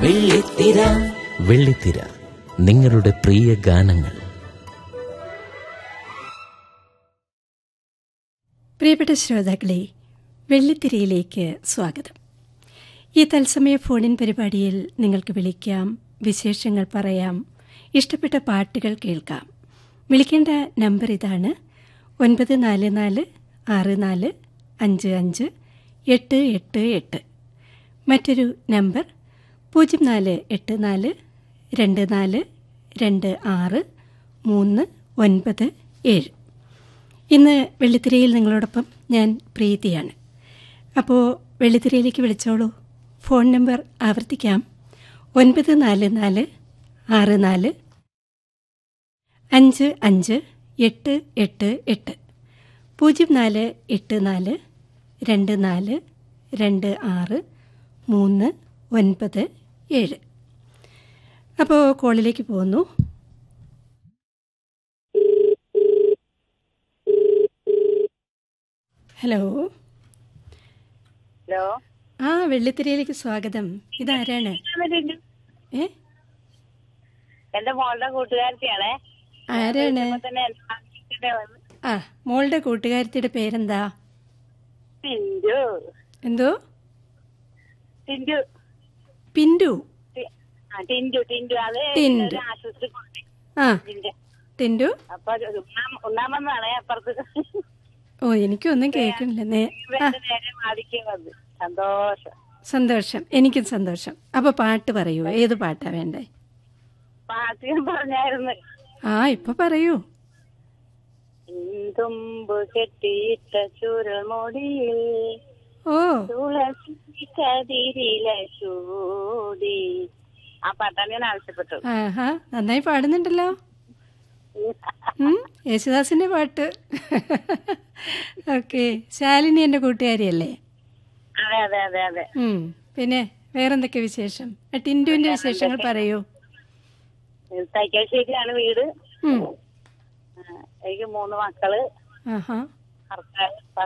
വെള്ളിത്തിര വെള്ളിത്തിര നിങ്ങളുടെ പ്രിയ ഗാനങ്ങൾ പ്രിയപ്പെട്ട ശ്രോതാക്കളെ വെള്ളിത്തിരയിലേക്ക് സ്വാഗതം ഈ തത്സമയ ഫോണിൻ പരിപാടിയിൽ നിങ്ങൾക്ക് വിളിക്കാം വിശേഷങ്ങൾ പറയാം ഇഷ്ടപ്പെട്ട പാട്ടുകൾ കേൾക്കാം വിളിക്കേണ്ട നമ്പർ ഇതാണ് ഒൻപത് നാല് നാല് ആറ് നാല് അഞ്ച് അഞ്ച് എട്ട് എട്ട് എട്ട് മറ്റൊരു നമ്പർ പൂജ്യം നാല് എട്ട് നാല് രണ്ട് നാല് രണ്ട് ആറ് മൂന്ന് ഒൻപത് ഏഴ് ഇന്ന് വെള്ളിത്തിരയിൽ നിങ്ങളോടൊപ്പം ഞാൻ പ്രീതിയാണ് അപ്പോൾ വെള്ളിത്തിരയിലേക്ക് വിളിച്ചോളൂ ഫോൺ നമ്പർ ആവർത്തിക്കാം ഒൻപത് നാല് നാല് ആറ് നാല് അഞ്ച് അഞ്ച് എട്ട് എട്ട് എട്ട് പൂജ്യം നാല് എട്ട് നാല് രണ്ട് നാല് രണ്ട് ആറ് മൂന്ന് ഒൻപത് ഏഴ് അപ്പോൾ കോളിലേക്ക് പോകുന്നു ഹലോ ഹലോ ആ വെള്ളിത്തിരയിലേക്ക് സ്വാഗതം ഇതാരാണ് ഏ എന്റെ മോളുടെ കൂട്ടുകാരത്തിയാണേ ആരാണ് ഇപ്പൊ തന്നെ എന്റെ ആദ്യത്തെ വന്ന് ആ മോളുടെ കൂട്ടുകാരത്തിയുടെ പേരെന്താ ടിൻഡു എന്തോ ടിൻഡു പിന്റു ടി- ആ ടിൻഡു ടിൻഡു അത് ടിൻഡു. ഒരു ആശുപത്രി കൊണ്ടുപോയി. ആ ഇതിന്റെ. ടിന്റു അപ്പൊ അത് ഉണ്ണാൻ- ഉണ്ണാൻ വന്നതാണേ അപ്പുറത്ത് ഓ എനിക്കൊന്നും കേൾക്കണില്ല നേ ആ ഇവന്റെ നേരെ മാതിക്കേ വന്ന് സന്തോഷം സന്തോഷം എനിക്കും സന്തോഷം അപ്പൊ പാട്ട് പറയൂ ഏത് പാട്ടാ വേണ്ടേ പാട്ട് ഞാൻ പറഞ്ഞായിരുന്നു ആ ഇപ്പൊ പറയൂ തുമ്പ് കെട്ടിയിട്ട ചുരുൾ മുടിയിൽ ഓ തുളസി കതിരില ചൂടി ആ പാട്ടാണ് ഞാൻ ആവശ്യപ്പെട്ടു ആഹാ നന്നായി പാടുന്നുണ്ടല്ലോ ഉം, യേശുദാസിന്റെ പാട്ട് ഓക്കെ ശാലിനി എന്റെ കൂട്ടുകാരിയല്ലേ അതെ അതെ അതെ അതെ ഉം, പിന്നെ വേറെന്തൊക്കെ വിശേഷം ആ, ടിന്റുവിന്റെ വിശേഷങ്ങൾ പറയൂ തൈക്കാശ്ശേരിയാണ് വീട് ഉം, ആ, എനിക്ക് മൂന്ന് മക്കള് ആഹാ ഭർത്താവ്